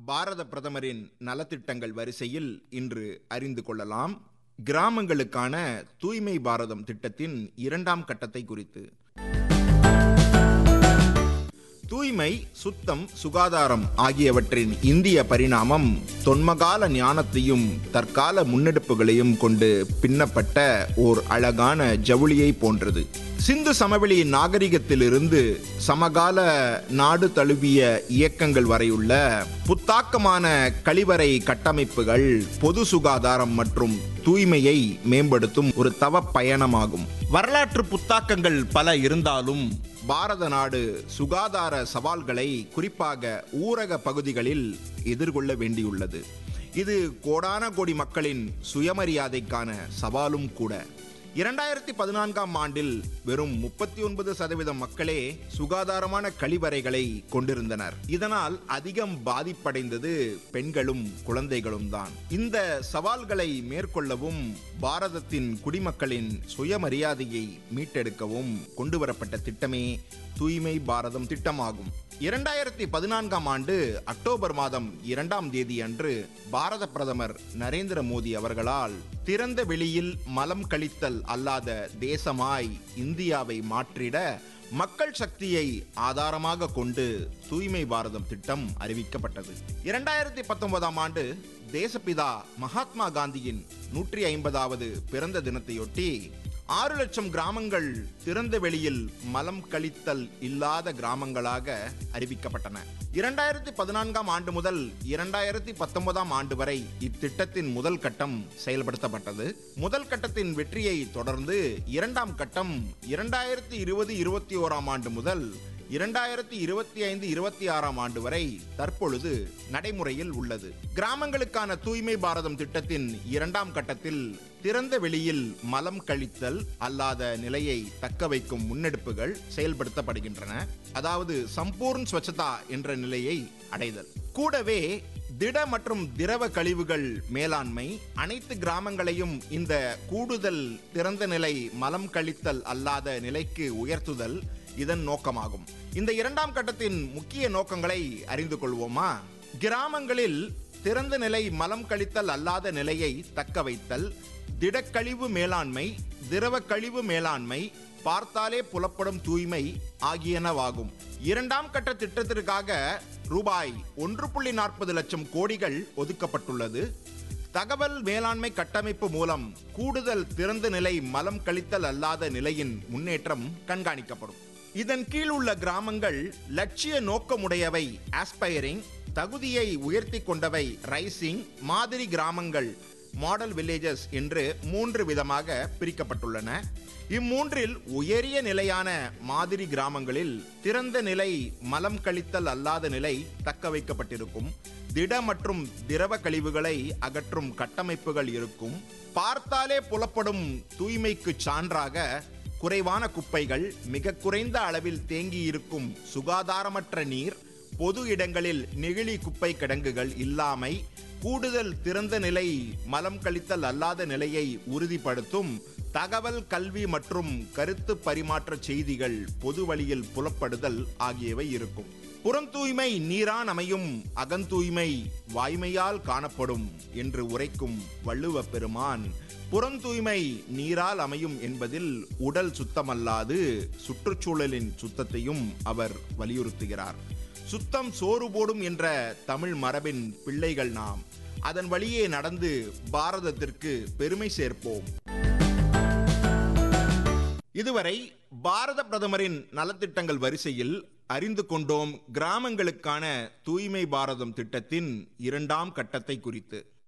பாரத பிரதமரின் நலத்திட்டங்கள் வரிசையில் இன்று அறிந்து கொள்ளலாம் கிராமங்களுக்கான தூய்மை பாரதம் திட்டத்தின் இரண்டாம் கட்டத்தை குறித்து தூய்மை சுத்தம் சுகாதாரம் ஆகியவற்றின் இந்திய பரிணாமம் தொன்மகால ஞானத்தையும் தற்கால முன்னெடுப்புகளையும் கொண்டு பின்னப்பட்ட ஓர் அழகான ஜவுளியை போன்றது சிந்து சமவெளி நாகரிகத்திலிருந்து சமகால நாடு தழுவிய இயக்கங்கள் வரையுள்ள புத்தாக்கமான கழிவறை கட்டமைப்புகள் பொது சுகாதாரம் மற்றும் தூய்மையை மேம்படுத்தும் ஒரு தவ பயணமாகும் வரலாற்று புத்தாக்கங்கள் பல இருந்தாலும் பாரத நாடு சுகாதார சவால்களை குறிப்பாக ஊரக பகுதிகளில் எதிர்கொள்ள வேண்டியுள்ளது இது கோடான கோடி மக்களின் சுயமரியாதைக்கான சவாலும் கூட இரண்டாயிரத்தி பதினான்காம் ஆண்டில் வெறும் முப்பத்தி ஒன்பது சதவீதம் மக்களே சுகாதாரமான கழிவறைகளை கொண்டிருந்தனர் இதனால் அதிகம் பாதிப்படைந்தது பெண்களும் குழந்தைகளும் தான் இந்த சவால்களை மேற்கொள்ளவும் பாரதத்தின் குடிமக்களின் சுயமரியாதையை மீட்டெடுக்கவும் கொண்டுவரப்பட்ட திட்டமே தூய்மை பாரதம் திட்டமாகும் இரண்டாயிரத்தி பதினான்காம் ஆண்டு அக்டோபர் மாதம் இரண்டாம் தேதி அன்று பாரத பிரதமர் நரேந்திர மோடி அவர்களால் திறந்த வெளியில் மலம் கழித்தல் அல்லாத தேசமாய் இந்தியாவை மாற்றிட மக்கள் சக்தியை ஆதாரமாக கொண்டு தூய்மை பாரதம் திட்டம் அறிவிக்கப்பட்டது இரண்டாயிரத்தி பத்தொன்பதாம் ஆண்டு தேசப்பிதா மகாத்மா காந்தியின் நூற்றி ஐம்பதாவது பிறந்த தினத்தையொட்டி ஆறு லட்சம் கிராமங்கள் திறந்த வெளியில் மலம் கழித்தல் இல்லாத கிராமங்களாக அறிவிக்கப்பட்டன இரண்டாயிரத்தி பதினான்காம் ஆண்டு முதல் இரண்டாயிரத்தி பத்தொன்பதாம் ஆண்டு வரை இத்திட்டத்தின் முதல் கட்டம் செயல்படுத்தப்பட்டது முதல் கட்டத்தின் வெற்றியை தொடர்ந்து இரண்டாம் கட்டம் இரண்டாயிரத்தி இருபது இருபத்தி ஓராம் ஆண்டு முதல் இரண்டாயிரத்தி இருபத்தி ஐந்து இருபத்தி ஆறாம் ஆண்டு வரை தற்பொழுது நடைமுறையில் உள்ளது கிராமங்களுக்கான தூய்மை பாரதம் திட்டத்தின் இரண்டாம் கட்டத்தில் திறந்த வெளியில் மலம் கழித்தல் அல்லாத நிலையை தக்க வைக்கும் முன்னெடுப்புகள் செயல்படுத்தப்படுகின்றன அதாவது சம்பூர்ண் ஸ்வச்சதா என்ற நிலையை அடைதல் கூடவே திட மற்றும் திரவ கழிவுகள் மேலாண்மை அனைத்து கிராமங்களையும் இந்த கூடுதல் திறந்த நிலை மலம் கழித்தல் அல்லாத நிலைக்கு உயர்த்துதல் இதன் நோக்கமாகும் இந்த இரண்டாம் கட்டத்தின் முக்கிய நோக்கங்களை அறிந்து கொள்வோமா கிராமங்களில் திறந்த நிலை மலம் கழித்தல் அல்லாத நிலையை தக்க வைத்தல் திடக்கழிவு மேலாண்மை திரவ கழிவு மேலாண்மை பார்த்தாலே புலப்படும் தூய்மை ஆகியனவாகும் இரண்டாம் கட்ட திட்டத்திற்காக ரூபாய் ஒன்று புள்ளி நாற்பது லட்சம் கோடிகள் ஒதுக்கப்பட்டுள்ளது தகவல் மேலாண்மை கட்டமைப்பு மூலம் கூடுதல் திறந்த நிலை மலம் கழித்தல் அல்லாத நிலையின் முன்னேற்றம் கண்காணிக்கப்படும் இதன் கீழ் உள்ள கிராமங்கள் லட்சிய நோக்கமுடையவை ஆஸ்பைரிங் தகுதியை உயர்த்தி கொண்டவை ரைசிங் மாதிரி கிராமங்கள் மாடல் வில்லேஜஸ் என்று மூன்று விதமாக பிரிக்கப்பட்டுள்ளன இம்மூன்றில் உயரிய நிலையான மாதிரி கிராமங்களில் திறந்த நிலை மலம் கழித்தல் அல்லாத நிலை தக்க வைக்கப்பட்டிருக்கும் திட மற்றும் திரவ கழிவுகளை அகற்றும் கட்டமைப்புகள் இருக்கும் பார்த்தாலே புலப்படும் தூய்மைக்கு சான்றாக குறைவான குப்பைகள் மிக குறைந்த அளவில் தேங்கி இருக்கும் சுகாதாரமற்ற நீர் பொது இடங்களில் நெகிழி குப்பை கிடங்குகள் இல்லாமை கூடுதல் திறந்த நிலை மலம் கழித்தல் அல்லாத நிலையை உறுதிப்படுத்தும் தகவல் கல்வி மற்றும் கருத்து பரிமாற்ற செய்திகள் பொது வழியில் புலப்படுதல் ஆகியவை இருக்கும் புறந்தூய்மை நீரான் அமையும் அகந்தூய்மை வாய்மையால் காணப்படும் என்று உரைக்கும் வள்ளுவ பெருமான் புறந்தூய்மை நீரால் அமையும் என்பதில் உடல் சுத்தமல்லாது சுற்றுச்சூழலின் சுத்தத்தையும் அவர் வலியுறுத்துகிறார் சுத்தம் சோறு போடும் என்ற தமிழ் மரபின் பிள்ளைகள் நாம் அதன் வழியே நடந்து பாரதத்திற்கு பெருமை சேர்ப்போம் இதுவரை பாரத பிரதமரின் நலத்திட்டங்கள் வரிசையில் அறிந்து கொண்டோம் கிராமங்களுக்கான தூய்மை பாரதம் திட்டத்தின் இரண்டாம் கட்டத்தை குறித்து